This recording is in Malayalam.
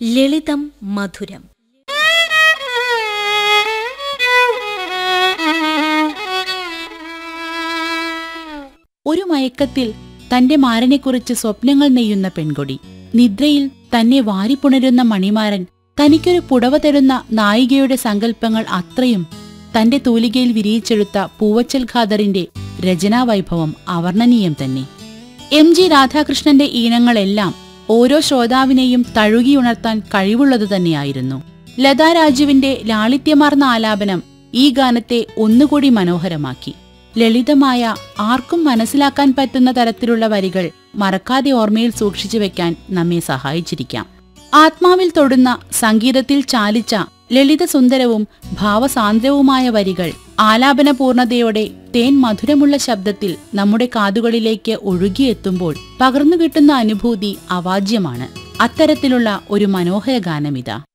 ലളിതം മധുരം ഒരു മയക്കത്തിൽ തന്റെ മാരനെക്കുറിച്ച് സ്വപ്നങ്ങൾ നെയ്യുന്ന പെൺകൊടി നിദ്രയിൽ തന്നെ വാരിപ്പുണരുന്ന മണിമാരൻ തനിക്കൊരു പുടവ തരുന്ന നായികയുടെ സങ്കല്പങ്ങൾ അത്രയും തന്റെ തൂലികയിൽ വിരിയിച്ചെടുത്ത പൂവച്ചൽ ഖാദറിന്റെ രചനാവൈഭവം അവർണ്ണനീയം തന്നെ എം ജി രാധാകൃഷ്ണന്റെ ഈണങ്ങളെല്ലാം ഓരോ ശ്രോതാവിനെയും തഴുകിയുണർത്താൻ കഴിവുള്ളത് തന്നെയായിരുന്നു ലതാ രാജുവിന്റെ ലാളിത്യമാർന്ന ആലാപനം ഈ ഗാനത്തെ ഒന്നുകൂടി മനോഹരമാക്കി ലളിതമായ ആർക്കും മനസ്സിലാക്കാൻ പറ്റുന്ന തരത്തിലുള്ള വരികൾ മറക്കാതെ ഓർമ്മയിൽ സൂക്ഷിച്ചു വെക്കാൻ നമ്മെ സഹായിച്ചിരിക്കാം ആത്മാവിൽ തൊടുന്ന സംഗീതത്തിൽ ചാലിച്ച ലളിതസുന്ദരവും ഭാവസാന്ദ്രവുമായ വരികൾ ആലാപന പൂർണ്ണതയോടെ തേൻ മധുരമുള്ള ശബ്ദത്തിൽ നമ്മുടെ കാതുകളിലേക്ക് ഒഴുകിയെത്തുമ്പോൾ പകർന്നു കിട്ടുന്ന അനുഭൂതി അവാജ്യമാണ് അത്തരത്തിലുള്ള ഒരു മനോഹര ഗാനമിതാ